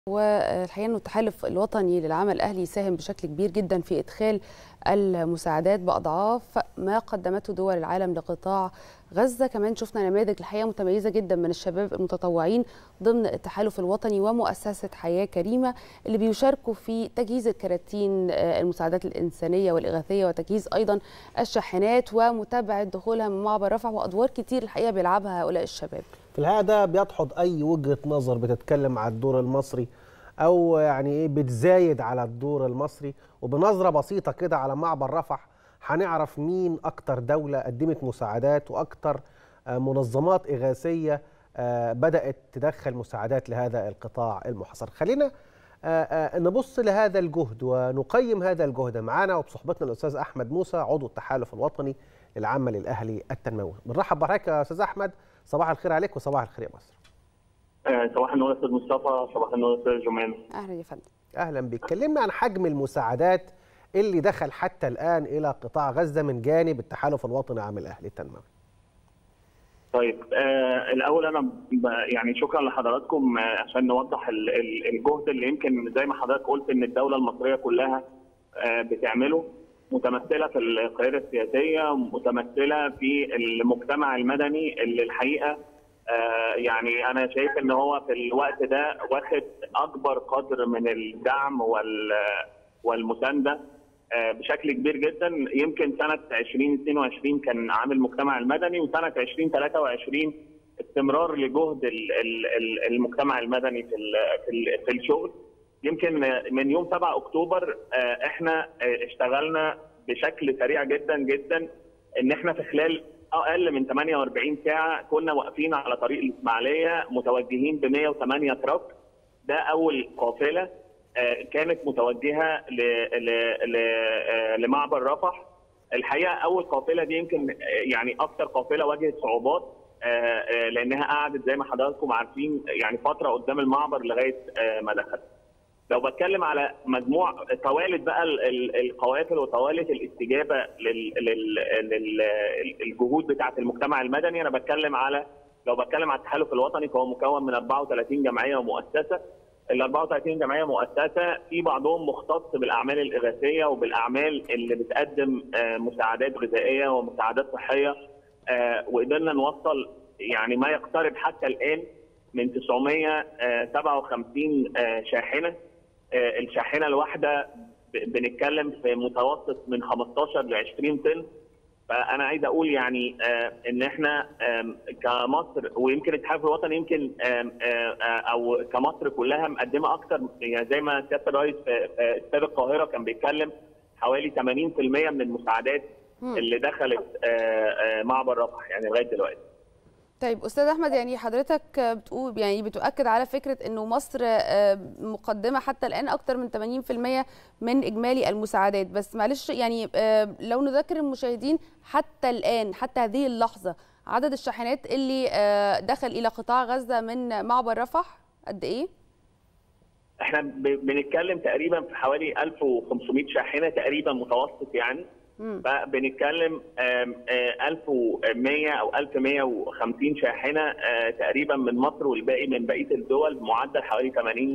والحقيقه انه التحالف الوطني للعمل الاهلي يساهم بشكل كبير جدا في ادخال المساعدات باضعاف ما قدمته دول العالم لقطاع غزه كمان شفنا نماذج الحقيقه متميزه جدا من الشباب المتطوعين ضمن التحالف الوطني ومؤسسه حياه كريمه اللي بيشاركوا في تجهيز الكراتين المساعدات الانسانيه والاغاثيه وتجهيز ايضا الشاحنات ومتابعه دخولها من معبر رفح وادوار كتير الحقيقه بيلعبها هؤلاء الشباب في الحقيقه ده بيدحض اي وجهه نظر بتتكلم على الدور المصري او يعني ايه بتزايد على الدور المصري وبنظره بسيطه كده على معبر رفح هنعرف مين اكتر دوله قدمت مساعدات واكتر منظمات اغاثيه بدات تدخل مساعدات لهذا القطاع المحاصر خلينا نبص لهذا الجهد ونقيم هذا الجهد معانا وبصحبتنا الاستاذ احمد موسى عضو التحالف الوطني للعمل الاهلي التنموي بنرحب بحضرتك يا استاذ احمد صباح الخير عليك وصباح الخير يا مصر صباح النور استاذ مصطفى صباح النور استاذ جمانه اهلا يا فندم اهلا بك كلمنا عن حجم المساعدات اللي دخل حتى الان الى قطاع غزه من جانب التحالف الوطني للعمل الاهلي التنموي طيب آه الاول انا يعني شكرا لحضراتكم آه عشان نوضح الجهد اللي يمكن زي ما حضرتك قلت ان الدوله المصريه كلها آه بتعمله متمثله في القياده السياسيه متمثله في المجتمع المدني اللي الحقيقه آه يعني انا شايف ان هو في الوقت ده واخد اكبر قدر من الدعم والمسانده آه بشكل كبير جدا يمكن سنه 2022 كان عامل المجتمع المدني وسنه 2023 استمرار لجهد المجتمع المدني في في الشغل يمكن من يوم 7 اكتوبر آه احنا اشتغلنا بشكل سريع جدا جدا ان احنا في خلال اقل من 48 ساعه كنا واقفين على طريق الاسماعيليه متوجهين ب 108 تراك ده اول قافله كانت متوجهه لمعبر رفح الحقيقه اول قافله دي يمكن يعني اكثر قافله واجهت صعوبات لانها قعدت زي ما حضراتكم عارفين يعني فتره قدام المعبر لغايه ما دخلت لو بتكلم على مجموع طوالت بقى القوافل وطوالت الاستجابه للجهود بتاعه المجتمع المدني انا بتكلم على لو بتكلم على التحالف الوطني فهو مكون من 34 جمعيه ومؤسسه ال 34 جمعيه مؤسسه في بعضهم مختص بالاعمال الاغاثيه وبالاعمال اللي بتقدم مساعدات غذائيه ومساعدات صحيه وقدرنا نوصل يعني ما يقترب حتى الان من 957 شاحنه الشاحنه الواحده بنتكلم في متوسط من 15 ل 20 طن فانا عايز اقول يعني ان احنا كمصر ويمكن الاتحاد الوطني يمكن او كمصر كلها مقدمه اكثر يعني زي ما سياده الرئيس في استاد القاهره كان بيتكلم حوالي 80% من المساعدات اللي دخلت معبر رفح يعني لغايه دلوقتي طيب استاذ احمد يعني حضرتك بتقول يعني بتؤكد على فكره انه مصر مقدمه حتى الان اكثر من 80% من اجمالي المساعدات بس معلش يعني لو نذكر المشاهدين حتى الان حتى هذه اللحظه عدد الشاحنات اللي دخل الى قطاع غزه من معبر رفح قد ايه؟ احنا بنتكلم تقريبا في حوالي 1500 شاحنه تقريبا متوسط يعني فبنتكلم 1100 او 1150 شاحنه تقريبا من مصر والباقي من بقيه الدول بمعدل حوالي 80%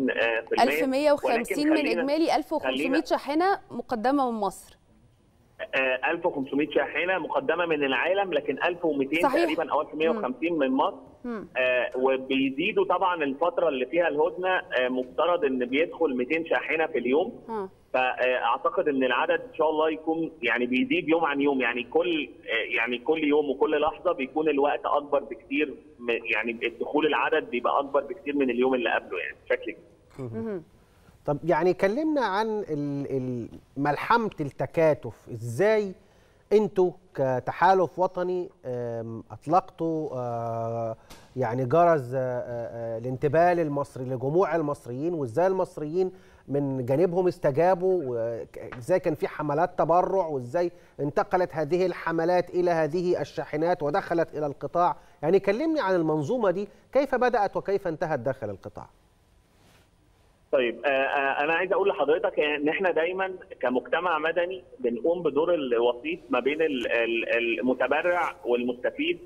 1150 من اجمالي 1500 شاحنه مقدمه من مصر 1500 شاحنه مقدمه من العالم لكن 1200 صحيح. تقريبا او 1150 من مصر آه وبيزيدوا طبعا الفتره اللي فيها الهدنه آه مفترض ان بيدخل 200 شاحنه في اليوم م. فاعتقد ان العدد ان شاء الله يكون يعني بيزيد يوم عن يوم يعني كل يعني كل يوم وكل لحظه بيكون الوقت اكبر بكتير يعني الدخول العدد بيبقى اكبر بكتير من اليوم اللي قبله يعني بشكل كبير طب يعني كلمنا عن ملحمه التكاتف ازاي انتوا كتحالف وطني اطلقتوا يعني جرس الانتباه للمصري لجموع المصريين وازاي المصريين من جانبهم استجابوا وازاي كان في حملات تبرع وازاي انتقلت هذه الحملات الى هذه الشاحنات ودخلت الى القطاع يعني كلمني عن المنظومه دي كيف بدات وكيف انتهت داخل القطاع طيب انا عايز اقول لحضرتك ان احنا دايما كمجتمع مدني بنقوم بدور الوسيط ما بين المتبرع والمستفيد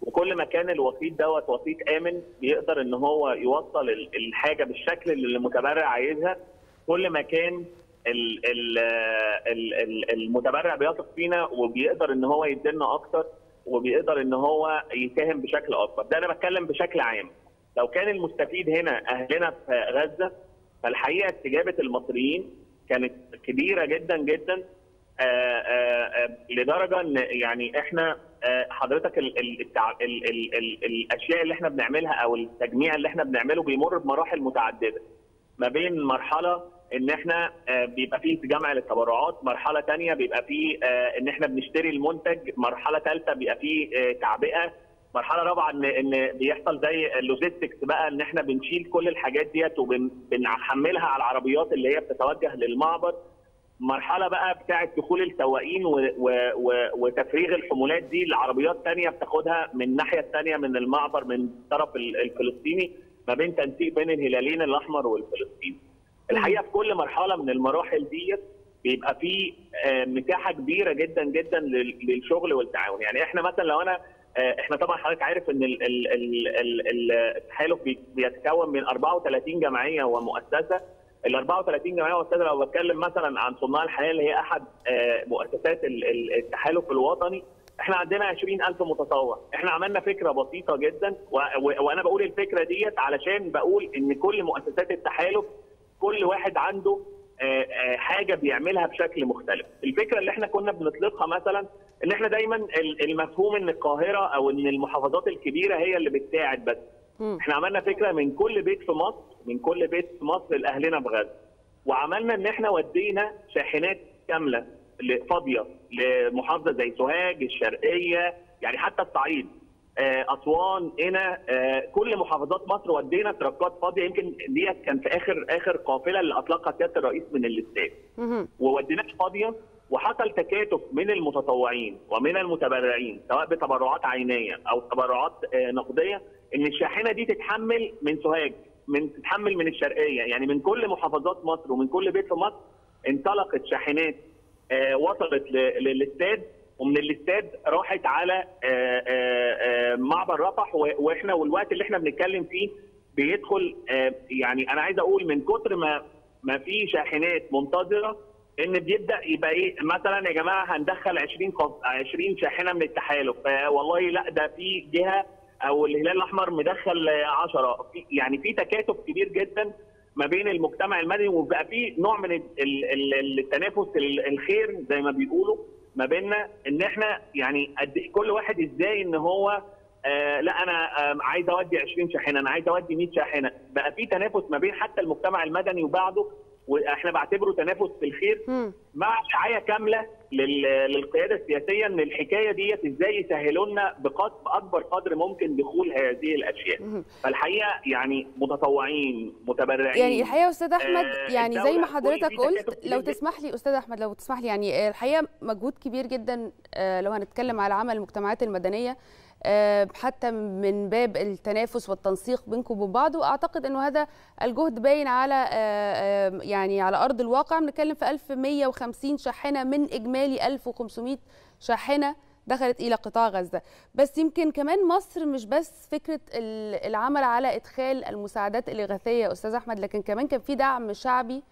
وكل ما كان الوسيط دوت وسيط امن بيقدر ان هو يوصل ال- الحاجه بالشكل اللي المتبرع عايزها كل ما كان ال- ال- ال- ال- المتبرع بيثق فينا وبيقدر ان هو يدينا اكتر وبيقدر ان هو يساهم بشكل اكبر ده انا بتكلم بشكل عام لو كان المستفيد هنا اهلنا في غزه فالحقيقه استجابه المصريين كانت كبيره جدا جدا آه، آه، آه، لدرجه ان يعني احنا آه، حضرتك ال ال التع- ال ال ال الاشياء اللي احنا بنعملها او التجميع اللي احنا بنعمله بيمر بمراحل متعدده ما بين مرحله ان احنا آه، بيبقى فيه جمع للتبرعات، مرحله ثانيه بيبقى فيه آه، ان احنا بنشتري المنتج، مرحله ثالثه بيبقى فيه آه، تعبئه، مرحله رابعه ان ان بيحصل زي اللوجيستكس بقى ان احنا بنشيل كل الحاجات ديت وبنحملها على العربيات اللي هي بتتوجه للمعبر مرحله بقى بتاعه دخول السواقين و و و وتفريغ الحمولات دي لعربيات ثانيه بتاخدها من الناحيه الثانيه من المعبر من الطرف ال- الفلسطيني ما بين تنسيق بين الهلالين الاحمر والفلسطيني. الحقيقه في كل مرحله من المراحل ديت بيبقى في آه، مساحه كبيره جدا جدا لل- للشغل والتعاون، يعني احنا مثلا لو انا آه، احنا طبعا حضرتك عارف ان ال- ال- ال- ال- ال- التحالف بي- بيتكون من 34 جمعيه ومؤسسه ال 34 جمعيه مؤسسه لو بتكلم مثلا عن صناع الحياه اللي هي احد آه، مؤسسات ال- ال- التحالف الوطني احنا عندنا 20000 متطوع احنا عملنا فكره بسيطه جدا و- و- وانا بقول الفكره ديت علشان بقول ان كل مؤسسات التحالف كل واحد عنده آه، آه، حاجه بيعملها بشكل مختلف الفكره اللي احنا كنا بنطلقها مثلا ان احنا دايما ال- المفهوم ان القاهره او ان المحافظات الكبيره هي اللي بتساعد بس مم. احنا عملنا فكره من كل بيت في مصر من كل بيت في مصر لاهلنا بغزه وعملنا ان احنا ودينا شاحنات كامله ل- فاضيه لمحافظه زي سوهاج الشرقيه يعني حتى الصعيد آه، اسوان هنا آه، كل محافظات مصر ودينا تركات فاضيه يمكن ديت كان في اخر اخر قافله اللي اطلقها سياده الرئيس من الاستاد مهم. ووديناها فاضيه وحصل تكاتف من المتطوعين ومن المتبرعين سواء بتبرعات عينيه او تبرعات آه، نقديه ان الشاحنه دي تتحمل من سوهاج من تتحمل من الشرقيه يعني من كل محافظات مصر ومن كل بيت في مصر انطلقت شاحنات آه، وصلت ل- للاستاد ومن الاستاد راحت على آه، آه، آه، معبر رفح و- واحنا والوقت اللي احنا بنتكلم فيه بيدخل آه، يعني انا عايز اقول من كتر ما ما في شاحنات منتظره ان بيبدا يبقى ايه مثلا يا جماعه هندخل 20 قف- 20 شاحنه من التحالف آه، والله لا ده في جهه او الهلال الاحمر مدخل 10 يعني في تكاتف كبير جدا ما بين المجتمع المدني وبقى في نوع من ال- ال- ال- التنافس ال- الخير زي ما بيقولوا ما بيننا ان احنا يعني قد إيه كل واحد ازاي ان هو آه لا انا آه عايز اودي 20 شاحنه انا عايز اودي 100 شاحنه بقى في تنافس ما بين حتى المجتمع المدني وبعضه واحنا بعتبره تنافس في الخير مم. مع رعايه كامله لل- للقياده السياسيه ان الحكايه ديت ازاي يسهلوا لنا بقدر باكبر قدر ممكن دخول هذه الاشياء مهم. فالحقيقه يعني متطوعين متبرعين يعني الحقيقه يا استاذ احمد آه، يعني زي الدولة ما كل حضرتك دي قلت تكاتف لو كبير تسمح لي استاذ احمد لو تسمح لي يعني آه، الحقيقه مجهود كبير جدا آه، لو هنتكلم على عمل المجتمعات المدنيه آه، حتى من باب التنافس والتنسيق بينكم وبين بعض واعتقد انه هذا الجهد باين على آه، آه، يعني على ارض الواقع بنتكلم في 1150 شاحنه من اجمالي 1500 شاحنه دخلت الى قطاع غزه بس يمكن كمان مصر مش بس فكره ال- العمل على ادخال المساعدات الاغاثيه يا استاذ احمد لكن كمان كان في دعم شعبي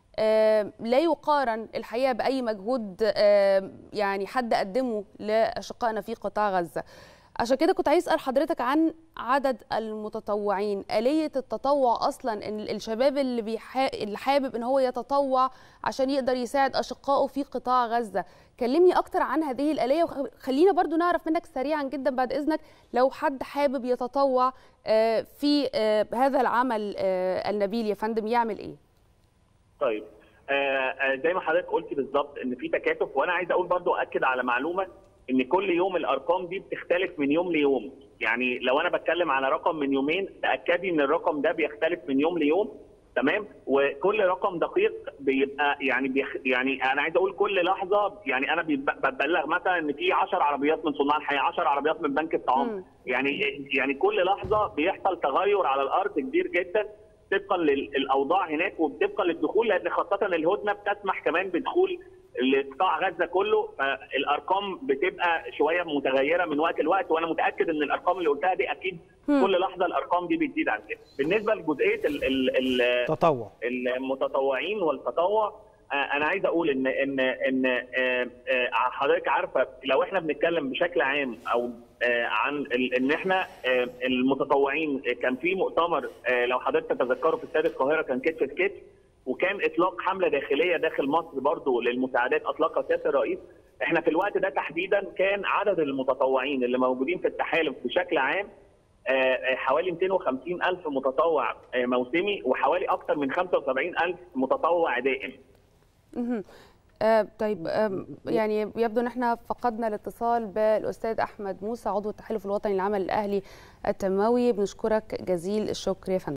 آه، لا يقارن الحقيقه باي مجهود آه، يعني حد قدمه لاشقائنا في قطاع غزه عشان كده كنت عايز اسال حضرتك عن عدد المتطوعين اليه التطوع اصلا ان الشباب اللي بيحا... اللي حابب ان هو يتطوع عشان يقدر يساعد اشقائه في قطاع غزه كلمني اكتر عن هذه الاليه وخلينا برضو نعرف منك سريعا جدا بعد اذنك لو حد حابب يتطوع آه، في آه، هذا العمل آه، النبيل يا فندم يعمل ايه طيب آه آه، زي ما حضرتك قلتي بالظبط ان في تكاتف وانا عايز اقول برضو اكد على معلومه ان كل يوم الارقام دي بتختلف من يوم ليوم يعني لو انا بتكلم على رقم من يومين تاكدي ان الرقم ده بيختلف من يوم ليوم تمام وكل رقم دقيق بيبقى يعني بيخ يعني انا عايز اقول كل لحظه يعني انا بيب- ببلغ مثلا ان في 10 عربيات من صناع الحياه 10 عربيات من بنك مم. الطعام يعني يعني كل لحظه بيحصل تغير على الارض كبير جدا طبقا للاوضاع هناك وطبقا للدخول لان خاصه الهدنه بتسمح كمان بدخول لقطاع غزه كله فالارقام بتبقى شويه متغيره من وقت لوقت وانا متاكد ان الارقام اللي قلتها دي اكيد كل لحظه الارقام دي بتزيد عن كده بالنسبه لجزئيه التطوع المتطوعين والتطوع انا عايز اقول ان ان ان حضرتك عارفه لو احنا بنتكلم بشكل عام او عن ان احنا المتطوعين كان في مؤتمر لو حضرتك تتذكروا في استاد القاهره كان كتف في كتف وكان اطلاق حمله داخليه داخل مصر برضو للمساعدات اطلقها سياده الرئيس احنا في الوقت ده تحديدا كان عدد المتطوعين اللي موجودين في التحالف بشكل عام حوالي 250 ألف متطوع موسمي وحوالي أكثر من 75 ألف متطوع دائم آه طيب آه يعني يبدو ان احنا فقدنا الاتصال بالاستاذ احمد موسى عضو التحالف الوطني للعمل الاهلي التنموي بنشكرك جزيل الشكر يا فندم